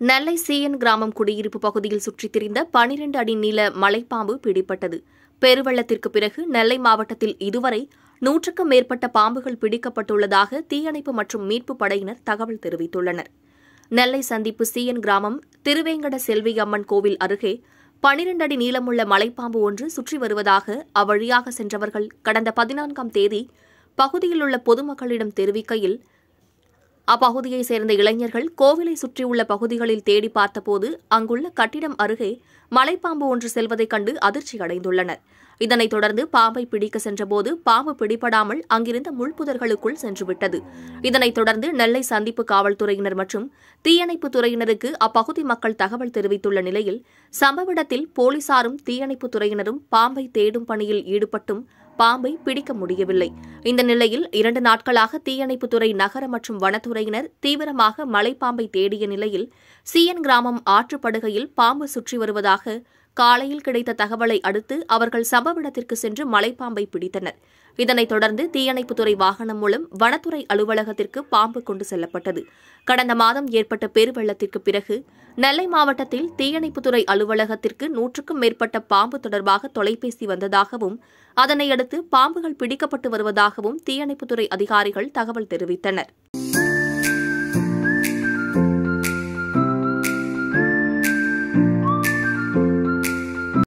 நெல்லை சீயன் கிராமம் குடியிருப்பு பகுதியில் சுற்றித் திரிந்த பனிரெண்டு அடி நீள மலைப்பாம்பு பிடிபட்டது பெருவெள்ளத்திற்கு பிறகு நெல்லை மாவட்டத்தில் இதுவரை நூற்றுக்கும் மேற்பட்ட பாம்புகள் பிடிக்கப்பட்டுள்ளதாக தீயணைப்பு மற்றும் மீட்புப் படையினர் தகவல் தெரிவித்துள்ளனர் நெல்லை சந்திப்பு சீயன் கிராமம் திருவேங்கட செல்வி அம்மன் கோவில் அருகே பனிரெண்டு அடி நீளமுள்ள மலைப்பாம்பு ஒன்று சுற்றி வருவதாக அவ்வழியாக சென்றவர்கள் கடந்த பதினான்காம் தேதி பகுதியில் உள்ள பொதுமக்களிடம் தெரிவிக்கையில் அப்பகுதியைச் சேர்ந்த இளைஞர்கள் கோவிலை சுற்றியுள்ள பகுதிகளில் தேடி பார்த்தபோது அங்குள்ள கட்டிடம் அருகே மலைப்பாம்பு ஒன்று செல்வதைக் கண்டு அதிர்ச்சி அடைந்துள்ளனர் இதனைத் தொடர்ந்து பாம்பை பிடிக்க சென்றபோது பாம்பு பிடிபடாமல் அங்கிருந்த முள்புதர்களுக்குள் சென்றுவிட்டது இதனைத் தொடர்ந்து நெல்லை சந்திப்பு காவல்துறையினர் மற்றும் தீயணைப்புத் துறையினருக்கு அப்பகுதி மக்கள் தகவல் தெரிவித்துள்ள நிலையில் சம்பவ இடத்தில் போலீசாரும் தீயணைப்புத் துறையினரும் பாம்பை தேடும் பணியில் ஈடுபட்டும் பாம்பை பிடிக்க முடியவில்லை இந்த நிலையில் இரண்டு நாட்களாக தீயணைப்புத்துறை நகர மற்றும் வனத்துறையினர் தீவிரமாக மலைப்பாம்பை தேடிய நிலையில் சீயன் கிராமம் ஆற்றுப்படுகையில் பாம்பு சுற்றி வருவதாக காலையில் கிடைத்த தகவலை அடுத்து அவர்கள் சம்பவ இடத்திற்கு சென்று மலைப்பாம்பை பிடித்தனர் இதனைத் தொடர்ந்து தீயணைப்புத்துறை வாகனம் மூலம் வனத்துறை அலுவலகத்திற்கு பாம்பு கொண்டு செல்லப்பட்டது கடந்த மாதம் ஏற்பட்ட பெருவெள்ளத்திற்கு பிறகு நெல்லை மாவட்டத்தில் தீயணைப்புத்துறை அலுவலகத்திற்கு நூற்றுக்கும் மேற்பட்ட பாம்பு தொடர்பாக தொலைபேசி வந்ததாகவும் அதனையடுத்து பாம்புகள் பிடிக்கப்பட்டு வருவதாகவும் தீயணைப்புத்துறை அதிகாரிகள் தகவல் தெரிவித்தனர்